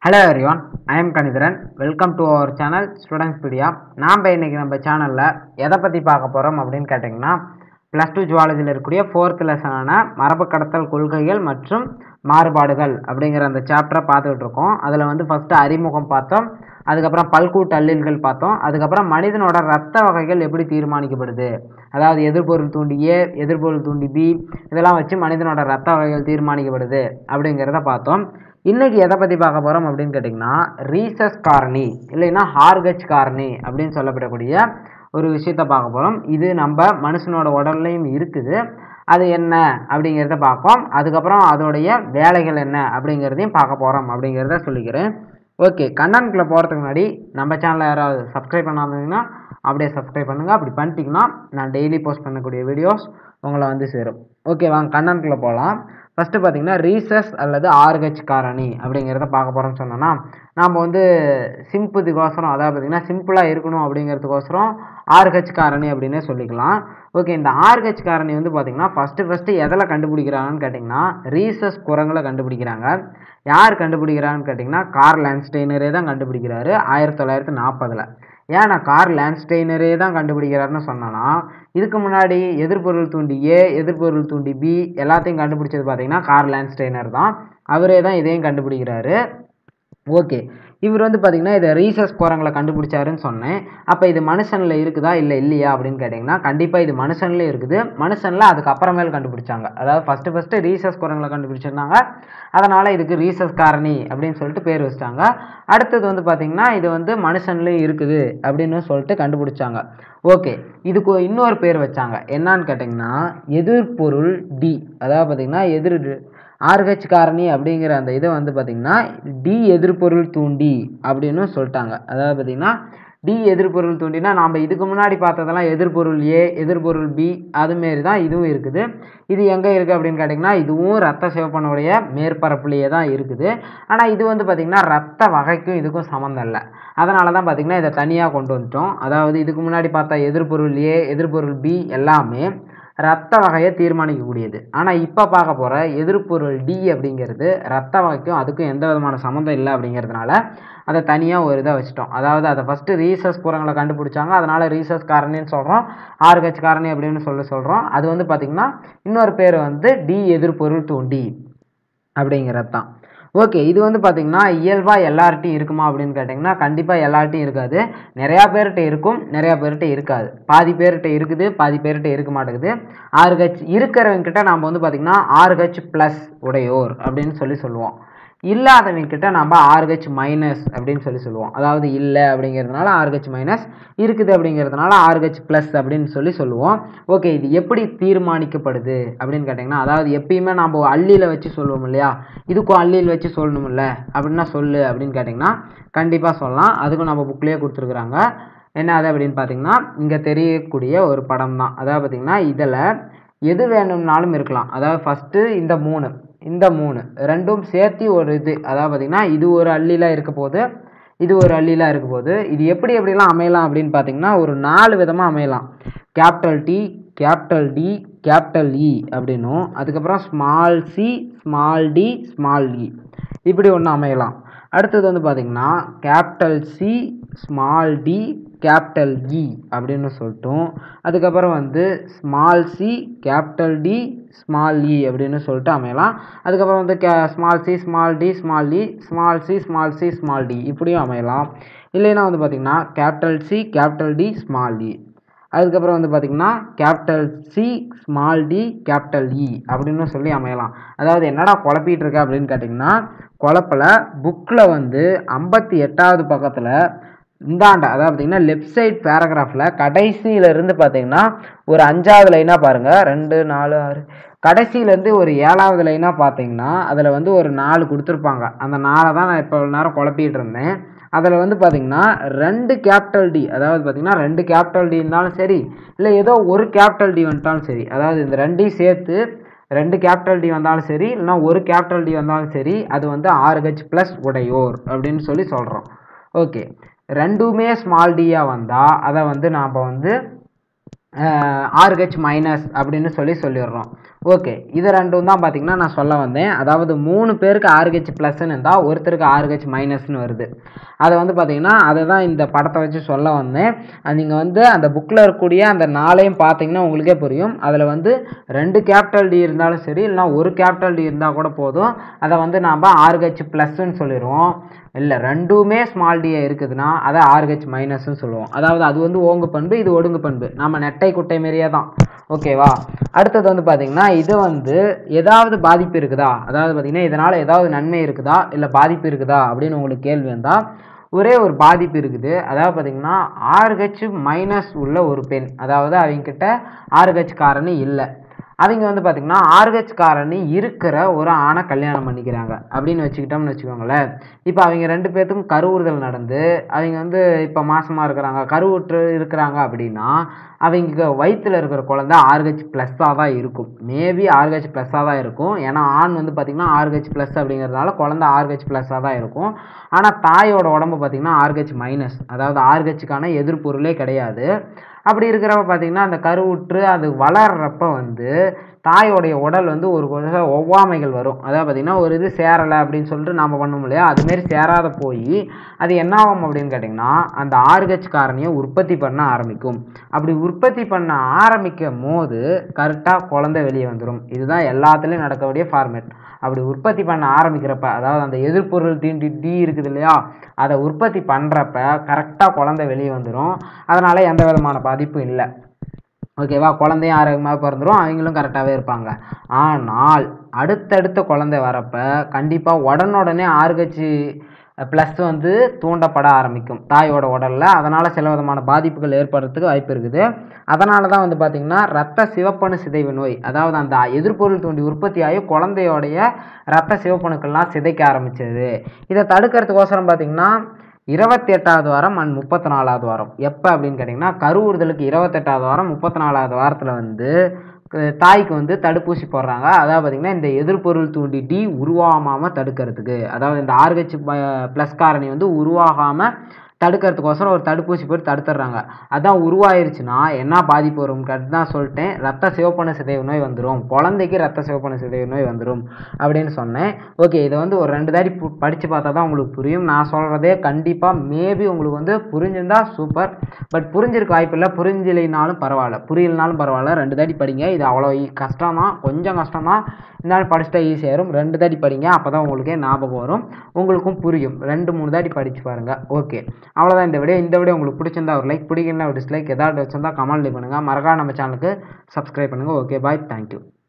hello everyone I am Ganitharan welcome to our channel students pedia நாம் இன்னைக்கு நம்ம சேனலில் எதை பற்றி பார்க்க போகிறோம் அப்படின்னு கேட்டிங்கன்னா ப்ளஸ் டூ ஜுவாலஜியில் இருக்கக்கூடிய ஃபோர்த் லெசனான மரபு கடத்தல் கொள்கைகள் மற்றும் மாறுபாடுகள் அப்படிங்கிற அந்த சாப்டரை பார்த்துக்கிட்டு இருக்கோம் அதில் வந்து ஃபஸ்ட்டு அறிமுகம் பார்த்தோம் அதுக்கப்புறம் பல்கூட்டு அல்லீல்கள் பார்த்தோம் அதுக்கப்புறம் மனிதனோட ரத்த வகைகள் எப்படி தீர்மானிக்கப்படுது அதாவது எதிர்பொருள் தூண்டி ஏ எதிர்பொருள் தூண்டி பி இதெல்லாம் வச்சு மனிதனோட ரத்த வகைகள் தீர்மானிக்கப்படுது அப்படிங்கிறத பார்த்தோம் இன்னைக்கு எதை பற்றி பார்க்க போகிறோம் அப்படின்னு கேட்டிங்கன்னா ரீசஸ் காரணி இல்லைன்னா ஹார்கச் காரணி அப்படின்னு சொல்லப்படக்கூடிய ஒரு விஷயத்த பார்க்க போகிறோம் இது நம்ம மனுஷனோட உடல்லையும் இருக்குது அது என்ன அப்படிங்கிறத பார்ப்போம் அதுக்கப்புறம் அதோடைய வேலைகள் என்ன அப்படிங்கிறதையும் பார்க்க போகிறோம் அப்படிங்கிறத சொல்லிக்கிறேன் ஓகே கண்டன்குள்ளே போகிறதுக்கு முன்னாடி நம்ம சேனலை யாராவது சப்ஸ்கிரைப் பண்ணாதீங்கன்னா அப்படியே சப்ஸ்கிரைப் பண்ணுங்கள் அப்படி பண்ணிட்டீங்கன்னா நான் டெய்லி போஸ்ட் பண்ணக்கூடிய வீடியோஸ் உங்களை வந்து சேரும் ஓகே வாங்க கண்டன்குள்ளே போகலாம் ஃபஸ்ட்டு பார்த்தீங்கன்னா ரீசஸ் அல்லது ஆர்ஹெச் காரணி அப்படிங்கிறத பார்க்க போகிறோம்னு சொன்னோன்னா நாம் வந்து சிம்புதிக்கோசரம் அதாவது பார்த்திங்கன்னா சிம்பிளாக இருக்கணும் அப்படிங்கிறதுக்கோசரம் ஆர்ஹெச் காரணி அப்படின்னே சொல்லிக்கலாம் ஓகே இந்த ஆர்ஹெச் காரணி வந்து பார்த்திங்கன்னா ஃபஸ்ட்டு ஃபஸ்ட்டு எதில் கண்டுபிடிக்கிறாங்கன்னு கேட்டிங்கன்னா ரீசஸ் குரங்களை கண்டுபிடிக்கிறாங்க யார் கண்டுபிடிக்கிறாங்கன்னு கேட்டிங்கன்னா கார் லேண்ட்ஸ்டெய்னரே தான் கண்டுபிடிக்கிறாரு ஆயிரத்தி தொள்ளாயிரத்தி நாற்பதில் ஏன் நான் கார் லேண்ட்ஸ்டெய்னரே தான் கண்டுபிடிக்கிறாருன்னு சொன்னேன்னா இதுக்கு முன்னாடி எதிர்பொருள் தூண்டி ஏ எதிர்பொருள் தூண்டி பி எல்லாத்தையும் கண்டுபிடிச்சது பார்த்தீங்கன்னா கார் லேண்ட்ஸ்டெய்னர் தான் அவரே தான் இதையும் கண்டுபிடிக்கிறாரு ஓகே இவர் வந்து பார்த்தீங்கன்னா இதை ரீசஸ் குரங்களை கண்டுபிடிச்சாருன்னு சொன்னேன் அப்போ இது மனுஷனில் இருக்குதா இல்லை இல்லையா அப்படின்னு கேட்டிங்கன்னா கண்டிப்பாக இது மனுஷன்லேயே இருக்குது மனுஷனில் அதுக்கப்புறமேல் கண்டுபிடிச்சாங்க அதாவது ஃபஸ்ட்டு ஃபஸ்ட்டு ரீசஸ் குரங்களை கண்டுபிடிச்சிருந்தாங்க அதனால் இதுக்கு ரீசஸ் காரணி அப்படின்னு சொல்லிட்டு பேர் வச்சிட்டாங்க அடுத்தது வந்து பார்த்திங்கன்னா இது வந்து மனுஷன்லேயும் இருக்குது அப்படின்னு சொல்லிட்டு கண்டுபிடிச்சாங்க ஓகே இதுக்கு இன்னொரு பேர் வச்சாங்க என்னான்னு கேட்டிங்கன்னா எதிர்பொருள் டி அதாவது பார்த்திங்கன்னா எதிர் ஆர்ஹெச் காரணி அப்படிங்கிற அந்த இதை வந்து பார்த்திங்கன்னா டி எதிர்பொருள் தூண்டி அப்படின்னு சொல்லிட்டாங்க அதாவது பார்த்திங்கன்னா டி எதிர்பொருள் தூண்டினா நாம் இதுக்கு முன்னாடி பார்த்ததெல்லாம் எதிர்பொருள் ஏ எதிர்பொருள் பி அதுமாரி தான் இதுவும் இருக்குது இது எங்கே இருக்குது அப்படின்னு கேட்டிங்கன்னா இதுவும் ரத்த சிவப்பனுடைய மேற்பரப்புலேயே தான் இருக்குது ஆனால் இது வந்து பார்த்திங்கன்னா ரத்த வகைக்கும் இதுக்கும் சம்மந்தம் இல்லை அதனால தான் பார்த்திங்கன்னா இதை தனியாக கொண்டு வந்துட்டோம் அதாவது இதுக்கு முன்னாடி பார்த்தா எதிர்பொருள் ஏ எதிர்பொருள் பி எல்லாமே ரத்த வகையை தீர்மானிக்கக்கூடியது ஆனால் இப்போ பார்க்க போகிற எதிர்பொருள் டி அப்படிங்கிறது ரத்த வகைக்கும் அதுக்கும் எந்த விதமான சம்மந்தம் இல்லை அப்படிங்கிறதுனால அதை தனியாக ஒரு இதை வச்சுட்டோம் அதாவது அதை ஃபஸ்ட்டு ரீசஸ் புறங்களை கண்டுபிடிச்சாங்க அதனால் ரீசஸ் காரணின்னு சொல்கிறோம் ஆர்ஹெச் காரணி அப்படின்னு சொல்லி சொல்கிறோம் அது வந்து பார்த்திங்கன்னா இன்னொரு பேர் வந்து டி எதிர்பொருள் தூண்டி அப்படிங்கிறது தான் ஓகே இது வந்து பார்த்திங்கன்னா இயல்பாக எல்லார்ட்டையும் இருக்குமா அப்படின்னு கேட்டிங்கன்னா கண்டிப்பாக எல்லார்ட்டையும் இருக்காது நிறையா பேர்கிட்ட இருக்கும் நிறையா பேர்கிட்ட இருக்காது பாதி பேர்கிட்ட இருக்குது பாதி பேர்கிட்ட இருக்க மாட்டேங்குது ஆறுகச் இருக்கிறவங்கிட்ட நாம் வந்து பார்த்திங்கன்னா ஆறுகச் ப்ளஸ் உடையோர் அப்படின்னு சொல்லி சொல்லுவோம் இல்லாதவங்க கிட்ட நம்ம ஆர்ஹெச் மைனஸ் அப்படின்னு சொல்லி சொல்லுவோம் அதாவது இல்லை அப்படிங்கிறதுனால ஆர்ஹெச் மைனஸ் இருக்குது அப்படிங்கிறதுனால ஆர்ஹெச் ப்ளஸ் அப்படின்னு சொல்லி சொல்லுவோம் ஓகே இது எப்படி தீர்மானிக்கப்படுது அப்படின்னு கேட்டிங்கன்னா அதாவது எப்பயுமே நம்ம அள்ளியில் வச்சு சொல்லுவோம் இல்லையா இதுக்கும் அள்ளியில் வச்சு சொல்லணும்ல அப்படின்னா சொல்லு அப்படின்னு கேட்டிங்கன்னா கண்டிப்பாக சொல்லலாம் அதுக்கும் நம்ம புக்லேயே கொடுத்துருக்குறாங்க என்ன அது அப்படின்னு பார்த்தீங்கன்னா இங்கே தெரியக்கூடிய ஒரு படம் தான் அதாவது பார்த்திங்கன்னா இதில் எது வேணும்னாலும் இருக்கலாம் அதாவது ஃபஸ்ட்டு இந்த மூணு இந்த மூணு ரெண்டும் சேர்த்து ஒரு இது அதாவது பார்த்திங்கன்னா இது ஒரு அள்ளிலாம் இருக்க போது இது ஒரு அள்ளிலாம் இருக்க போது இது எப்படி எப்படிலாம் அமையலாம் அப்படின்னு பார்த்தீங்கன்னா ஒரு நாலு விதமாக அமையலாம் capital D capital D capital E அப்படின்னும் அதுக்கப்புறம் small C small D small E இப்படி ஒன்று அமையலாம் அடுத்தது வந்து பார்த்திங்கன்னா capital C small D capital E அப்படின்னு சொல்லிட்டோம் அதுக்கப்புறம் வந்து small C capital D small E அப்படின்னு சொல்லிட்டு அமையலாம் அதுக்கப்புறம் வந்து கே small C small D small E small C small C small D இப்படியும் அமையலாம் இல்லைன்னா வந்து பார்த்திங்கன்னா capital C capital D small E அதுக்கப்புறம் வந்து பார்த்திங்கன்னா capital C small D capital E அப்படின்னு சொல்லி அமையலாம் அதாவது என்னடா குழப்பிட்டு இருக்க அப்படின்னு கேட்டிங்கன்னா குழப்பல புக்கில் வந்து ஐம்பத்தி எட்டாவது பக்கத்தில் இந்தாண்ட அதாவது பார்த்தீங்கன்னா லெஃப்ட் சைட் பேராகிராஃபில் கடைசியிலேருந்து பார்த்தீங்கன்னா ஒரு அஞ்சாவது லைனாக பாருங்கள் ரெண்டு நாலு ஆறு கடைசியிலேருந்து ஒரு ஏழாவது லைனாக பார்த்தீங்கன்னா அதில் வந்து ஒரு நாலு கொடுத்துருப்பாங்க அந்த நாளை தான் நான் இப்போ நேரம் குழப்பிட்டு இருந்தேன் அதில் வந்து பார்த்திங்கன்னா ரெண்டு கேபிட்டல் டி அதாவது பார்த்திங்கன்னா ரெண்டு கேபிட்டல் டி இருந்தாலும் சரி இல்லை ஏதோ ஒரு கேபிட்டல் டி வந்துட்டாலும் சரி அதாவது இந்த ரெண்டையும் சேர்த்து ரெண்டு கேபிட்டல் டி வந்தாலும் சரி இல்லைனா ஒரு கேபிட்டல் டி வந்தாலும் சரி அது வந்து ஆர்ஹெச் ப்ளஸ் உடையோர் அப்படின்னு சொல்லி சொல்கிறோம் ஓகே ரெண்டுமே ஸ்மால் டியாக வந்தால் அதை வந்து நாம் வந்து ஆர்ஹெச் மைனஸ் அப்படின்னு சொல்லி சொல்லிடுறோம் ஓகே இது ரெண்டும் தான் பார்த்தீங்கன்னா நான் சொல்ல வந்தேன் அதாவது மூணு பேருக்கு ஆர்ஹெச் ப்ளஸ்ன்னு இருந்தால் ஒருத்தருக்கு ஆர்ஹெச் மைனஸ்னு வருது அதை வந்து பார்த்தீங்கன்னா அதை தான் இந்த படத்தை வச்சு சொல்ல வந்தேன் நீங்கள் வந்து அந்த புக்கில் இருக்கக்கூடிய அந்த நாளையும் பார்த்தீங்கன்னா உங்களுக்கே புரியும் அதில் வந்து ரெண்டு கேபிட்டல் டி இருந்தாலும் சரி இல்லைனா ஒரு கேபிட்டல் டி இருந்தால் கூட போதும் அதை வந்து நாம் ஆர்ஹெச் ப்ளஸ்ன்னு சொல்லிடுவோம் இல்லை ரெண்டுமே ஸ்மால் டிஏ இருக்குதுன்னா அதை ஆர்ஹெச் மைனஸ்ன்னு சொல்லுவோம் அதாவது அது வந்து ஓங்கு பண்பு இது ஒடுங்கு பண்பு நம்ம நெட்டை குட்டை மாரியே தான் ஓகேவா அடுத்தது வந்து பார்த்தீங்கன்னா இது வந்து ஏதாவது பாதிப்பு இருக்குதா அதாவது பார்த்தீங்கன்னா இதனால் ஏதாவது நன்மை இருக்குதா இல்லை பாதிப்பு இருக்குதா அப்படின்னு உங்களுக்கு கேள்வி வந்தால் ஒரே ஒரு பாதிப்பு இருக்குது அதாவது பார்த்தீங்கன்னா ஆர்ஹெச் மைனஸ் உள்ள ஒரு பெண் அதாவது அவங்கக்கிட்ட ஆர்ஹெச் காரணி இல்லை அவங்க வந்து பார்த்திங்கன்னா ஆர்ஹெச் காரணி இருக்கிற ஒரு ஆணை கல்யாணம் பண்ணிக்கிறாங்க அப்படின்னு வச்சுக்கிட்டோம்னு வச்சுக்கோங்களேன் இப்போ அவங்க ரெண்டு பேர்த்துக்கும் கருவுறுதல் நடந்து அவங்க வந்து இப்போ மாசமாக இருக்கிறாங்க கருவுற்று இருக்கிறாங்க அப்படின்னா அவங்க வயிற்றில் இருக்கிற குழந்தை ஆர்ஹெச் ப்ளஸ்ஸாக தான் இருக்கும் மேபி ஆர்ஹெச் ப்ளஸ்ஸாக தான் இருக்கும் ஏன்னா ஆண் வந்து பார்த்திங்கன்னா ஆர்ஹெச் ப்ளஸ் அப்படிங்கிறதுனால குழந்தை ஆர்ஹெச் ப்ளஸ்ஸாக தான் இருக்கும் ஆனால் தாயோட உடம்பு பார்த்திங்கன்னா ஆர்ஹெச் மைனஸ் அதாவது ஆர்ஹெச்சுக்கான எதிர்பொருளே கிடையாது அப்படி இருக்கிறப்ப பார்த்திங்கன்னா அந்த கருவுற்று அது வளர்றப்ப வந்து தாயோடைய உடல் வந்து ஒரு கொஞ்சம் ஒவ்வாமைகள் வரும் அதாவது பார்த்திங்கன்னா ஒரு இது சேரலை அப்படின்னு சொல்லிட்டு நாம் பண்ணோம் இல்லையா அதுமாரி சேராத போய் அது என்ன ஆகும் அப்படின்னு கேட்டிங்கன்னா அந்த ஆர்ஹெச் காரணியை உற்பத்தி பண்ண ஆரம்பிக்கும் அப்படி உற்பத்தி பண்ண ஆரம்பிக்கும் போது கரெக்டாக குழந்தை வெளியே வந்துடும் இதுதான் எல்லாத்துலேயும் நடக்கக்கூடிய ஃபார்மேட் அப்படி உற்பத்தி பண்ண ஆரம்பிக்கிறப்ப அதாவது அந்த எதிர்பொருள் தீண்டி டி இருக்குது இல்லையா அதை உற்பத்தி பண்ணுறப்ப கரெக்டாக குழந்தை வெளியே வந்துடும் அதனால் எந்த விதமான பாதிப்பும் இல்லை ஓகேவா குழந்தையும் ஆரோக்கியமாக பிறந்துடும் அவங்களும் கரெக்டாகவே இருப்பாங்க ஆனால் அடுத்தடுத்த குழந்தை வரப்ப கண்டிப்பாக உடனுடனே ஆர்கச்சு ப்ளஸ் வந்து தூண்டப்பட ஆரம்பிக்கும் தாயோட உடலில் அதனால் சில விதமான பாதிப்புகள் ஏற்படுறதுக்கு வாய்ப்பு இருக்குது அதனால தான் வந்து பார்த்திங்கன்னா ரத்த சிவப்பணு சிதைவு நோய் அதாவது அந்த எதிர்பொருள் தூண்டி உற்பத்தி ஆகி குழந்தையோடைய ரத்த சிவப்பணுக்கள்லாம் சிதைக்க ஆரம்பிச்சது இதை தடுக்கிறதுக்கோசரம் பார்த்திங்கன்னா இருபத்தி எட்டாவது வாரம் அண்ட் முப்பத்தி நாலாவது வாரம் எப்போ அப்படின்னு கேட்டிங்கன்னா கருவுறுதலுக்கு இருபத்தெட்டாவது வாரம் முப்பத்தி நாலாவது வாரத்தில் வந்து அஹ் தாய்க்கு வந்து தடுப்பூசி போடுறாங்க அதாவது பார்த்திங்கன்னா இந்த எதிர்பொருள் தூண்டி டி உருவாகாமல் தடுக்கிறதுக்கு அதாவது இந்த ஆர்ஹெச் ப்ளஸ் காரணி வந்து உருவாகாமல் தடுக்கிறதுக்கோசரம் ஒரு தடுப்பூசி போட்டு தடுத்துடுறாங்க அதான் உருவாயிருச்சுன்னா என்ன பாதிப்பு வரும் கரெக்ட் தான் சொல்லிட்டேன் ரத்த சிவப்பணு சிதைவு நோய் வந்துடும் குழந்தைக்கு ரத்த சிவப்பணு சிதைவு நோய் வந்துடும் அப்படின்னு சொன்னேன் ஓகே இதை வந்து ஒரு ரெண்டு தாடி பு- படிச்சு பார்த்தா தான் உங்களுக்கு புரியும் நான் சொல்கிறதே கண்டிப்பாக மேபி உங்களுக்கு வந்து புரிஞ்சிருந்தா சூப்பர் பட் புரிஞ்சிருக்க வாய்ப்பு இல்லை புரிஞ்சிலைனாலும் பரவாயில்ல புரியலனாலும் பரவாயில்ல ரெண்டு தாடி படிங்க இது அவ்வளோ கஷ்டம் தான் கொஞ்சம் கஷ்டம் தான் இருந்தாலும் படிச்சுட்டா ஈஸியாக வரும் ரெண்டு தாடி படிங்க அப்போ தான் உங்களுக்கே ஞாபகம் வரும் உங்களுக்கும் புரியும் ரெண்டு மூணு தாடி படிச்சு பாருங்கள் ஓகே அவ்வளோதான் இந்த வீடியோ இந்த வீடியோ உங்களுக்கு பிடிச்சிருந்தா ஒரு லைக் பிடிக்கலனா ஒரு டிஸ்லைக் ஏதாவது வச்சிருந்தா கமெண்ட் பண்ணுங்கள் மறக்காம நம்ம சேனலுக்கு சப்ஸ்கிரைப் பண்ணுங்கள் ஓகே பாய் தேங்க்யூ